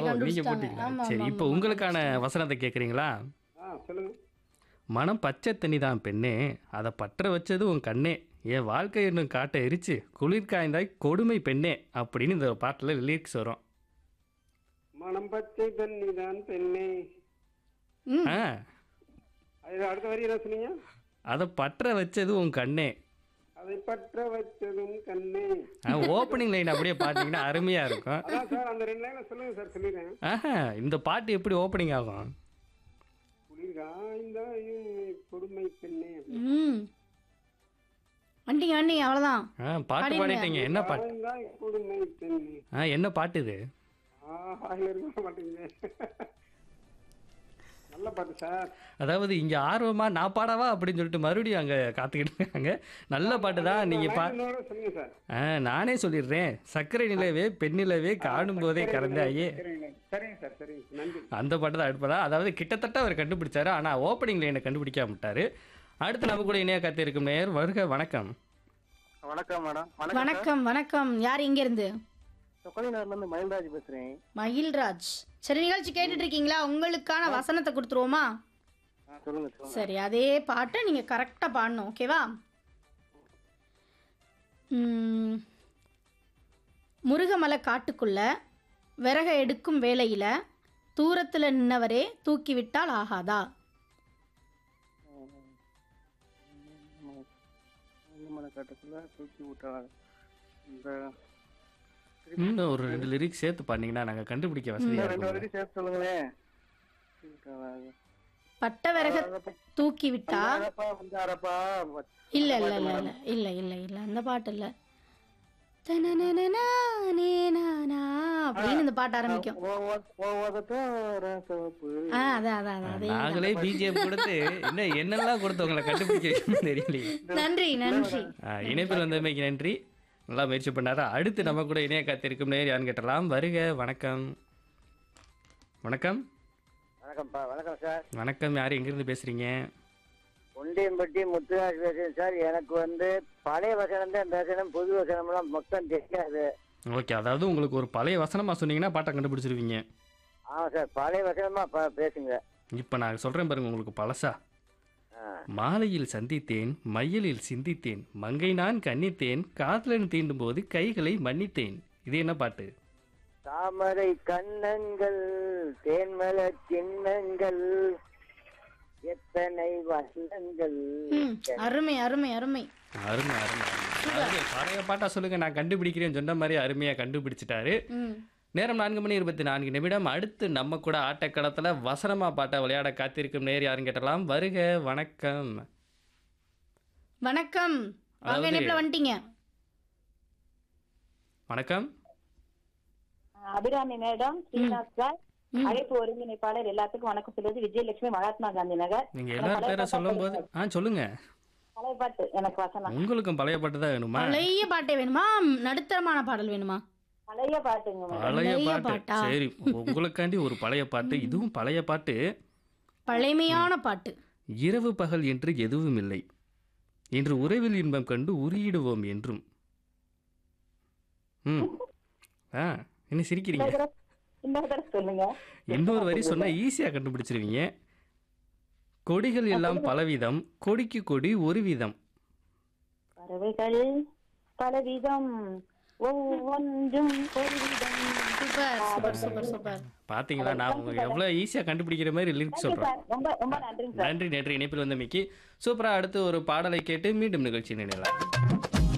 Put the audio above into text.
நீங்க கண்டுபிடிச்சிட்டாங்க போட்டீங்களா ஆமா சரி ஆமா, இப்போ ஆமா. உங்களுக்கான வசனத்தை கேட்குறீங்களா ஆ சொல்லுங்க மனம் பச்சை தண்ணி தான் பெண்ணே அதை பற்ற வச்சது உன் கண்ணே என் வாழ்க்கை என்னும் காட்டை எரிச்சு குளிர் காய்ந்தாய் கொடுமை பெண்ணே அப்படின்னு இந்த பாட்டில் லிரிக்ஸ் வரும் மனம் பச்சை தண்ணி தான் பெண்ணே ம் ஆ அது அடுத்த வரி என்ன சொன்னீங்க அதை பற்ற வச்சது உன் கண்ணே அதை பற்ற வச்சதும் கண்ணே ஓப்பனிங் லைன் அப்படியே பார்த்தீங்கன்னா அருமையாக இருக்கும் அதான் சார் அந்த ரெண்டு லைனை சொல்லுங்க சார் சொல்லிடுறேன் ஆஹா இந்த பாட்டு எப்படி ஓப்பனிங் ஆகும் குளிர் காய்ந்தாயும் கொடுமை பெண்ணே ம் வண்டிங்க வண்டிங்க அவ்வளோதான் ஆ பாட்டு பாடிடுங்க. பாடிட்டீங்க என்ன பாட்டு காய்ந்தாய் கொடுமை பெண்ணே ஆ என்ன பாட்டு இது ஆ ஆயில இருக்க மாட்டேங்குது நல்ல பாட்டு சார் அதாவது இங்கே ஆர்வமாக நான் பாடவா அப்படின்னு சொல்லிட்டு மறுபடியும் அங்கே காத்துக்கிட்டு இருக்காங்க நல்ல பாட்டு தான் நீங்கள் பா லைனோட சொல்லுங்க சார் ஆ நானே சொல்லிடுறேன் சர்க்கரை நிலவே பெண்ணிலவே காணும் போதே கறந்தாயே சரிங்க சரிங்க சார் சரிங்க நன்றி அந்த பாட்டு தான் அடுப்பதா அதாவது கிட்டத்தட்ட அவர் கண்டுபிடிச்சாரு ஆனால் ஓப்பனிங் லைனை கண்டுபிடிக்காம விட்டாரு அடுத்து நம்ம கூட இணைய காத்திருக்கும் நேர் வருக வணக்கம் வணக்கம் மேடம் வணக்கம் வணக்கம் யார் இங்க இருந்து சொக்கலினார்ல இருந்து மயில்ராஜ் பேசுறேன் மயில்ராஜ் சரி நிகழ்ச்சி கேட்டுட்டு இருக்கீங்களா உங்களுக்கான வசனத்தை கொடுத்துருவோமா ஆ, சொல்லுங்க சொல்லுங்க சரி அதே பாட்டை நீங்க கரெக்டா பாடணும் ஓகேவா ம், முருகமலை காட்டுக்குள்ள விறக எடுக்கும் வேளையில தூரத்துல நின்னவரே தூக்கி விட்டால் ஆகாதா மலை காட்டுக்குள்ள தூக்கி விட்டாங்க இந்த இன்னும் ஒரு ரெண்டு லிரிக்ஸ் சேர்த்து பண்ணீங்கன்னா நாங்கள் கண்டுபிடிக்க வசதியாக இன்னும் ரெண்டு இருக்கும் வரைக்கும் சேர்த்து சொல்லுங்களேன் தூக்கி விட்டாங்க. பட்ட விறக தூக்கி விட்டா அரப்பா வந்தாரப்பா இல்ல இல்ல இல்ல இல்ல இல்ல இல்ல இல்ல அந்த பாட்டு இல்ல தனனனனா, நேனானா அப்படின்னு இந்த பாட்டு ஆரம்பிக்கும் சோப்பு ஆ அதான் அதான் அதான் அதே தான். நாங்களே பிஜிஎம் கொடுத்து என்ன என்னெல்லாம் கொடுத்து உங்களை கண்டுபிடிக்க வைக்கணும்னு தெரியலையே நன்றி நன்றி ஆ, இணைப்பில் வந்தமைக்கு நன்றி நல்லா முயற்சி பண்ணாரா அடுத்து நம்ம கூட இணைய காத்திருக்கும் நேர் யாருன்னு கேட்டலாம் வருக வணக்கம் வணக்கம் வணக்கம்ப்பா வணக்கம் சார் வணக்கம் யார் எங்கேருந்து பேசுகிறீங்க ஒண்டியம்பட்டி முத்துராஜ் பேசுறேன் சார் எனக்கு வந்து பழைய வசனம் தான் பேசணும் புது வசனம்லாம் மொத்தம் தெரியாது ஓகே அதாவது உங்களுக்கு ஒரு பழைய வசனமாக சொன்னீங்கன்னா பாட்டை கண்டுபிடிச்சிருவீங்க ஆமாம் சார் பழைய வசனமா ப- பேசுங்க இப்போ நான் சொல்கிறேன் பாருங்க உங்களுக்கு பழசா ஆ மாலையில் சந்தித்தேன் மையலில் சிந்தித்தேன் மங்கை நான் கன்னித்தேன் காதலன் தீண்டும் போது கைகளை மன்னித்தேன் இது என்ன பாட்டு தாமரை கண்ணங்கள் தேன்மல கிண்ணங்கள் எத்தனை வசனங்கள் ம் அருமை அருமை அருமை அருமை அருமை அருமை. அதாவது பழைய பாட்டா சொல்லுங்க நான் கண்டுபிடிக்கிறேன்னு சொன்ன மாதிரி அருமையா கண்டுபிடிச்சிட்டாரு ம் நேரம் நான்கு மணி இருபத்தி நான்கு நிமிடம் அடுத்து நம்ம கூட ஆட்டக்களத்துல வசனமா பாட்டை விளையாட காத்திருக்கும் நேர் யாருன்னு கேட்டலாம் வருக வணக்கம் வணக்கம் வாங்க அதாவது- இணைப்புல வந்துட்டீங்க வணக்கம் அபிராமி மேடம் ஸ்ரீநாத் சார் அழைப்பு ஒருங்கிணைப்பாளர் எல்லாத்துக்கும் வணக்கம் சொல்வது விஜயலட்சுமி மகாத்மா காந்தி நகர் நீங்க எல்லாரும் பேரை சொல்லும் போது ஆ சொல்லுங்க தலைப்பாட்டு எனக்கு வசனம் உங்களுக்கும் பழைய பாட்டு தான் வேணுமா பழைய பாட்டே வேணுமா நடுத்தரமான பாடல் வேணுமா பழைய பாட்டுங்க மேடம். பழைய பழைய பாட்டு பாட்டா? சரி உங்களுக்காண்டி ஒரு பழைய பாட்டு இதுவும் பழைய பாட்டு பழமையான பாட்டு இரவு பகல் என்று எதுவும் இல்லை இன்று உறவில் இன்பம் கண்டு உருகிடுவோம் என்றும் ம் ஆ என்ன சிரிக்கிறீங்க இன்னொரு தடவை- இன்னொரு தடவை சொல்லுங்க இன்னொரு வரி சொன்னா ஈஸியா கண்டுபிடிச்சிருவீங்க கொடிகள் எல்லாம் பலவிதம் கொடிக்கு கொடி ஒரு விதம் பறவைகள் பலவிதம் ஒவ்வொன்றும் ஒரு விதம் சூப்பர் சூப்பர் சூப்பர் சூப்பர் பாத்தீங்களா நான் உங்களுக்கு எவ்வளவு ஈஸியா கண்டுபிடிக்கிற மாதிரி லிரிக்ஸ் சொல்றேன் சார் ரொம்ப ரொம்ப நன்றிங்க சார் நன்றி நன்றி இணைப்பில் வந்தமைக்கு சூப்பரா அடுத்து ஒரு பாடலை கேட்டு மீண்டும் நிகழ்ச்சி நினைலாம்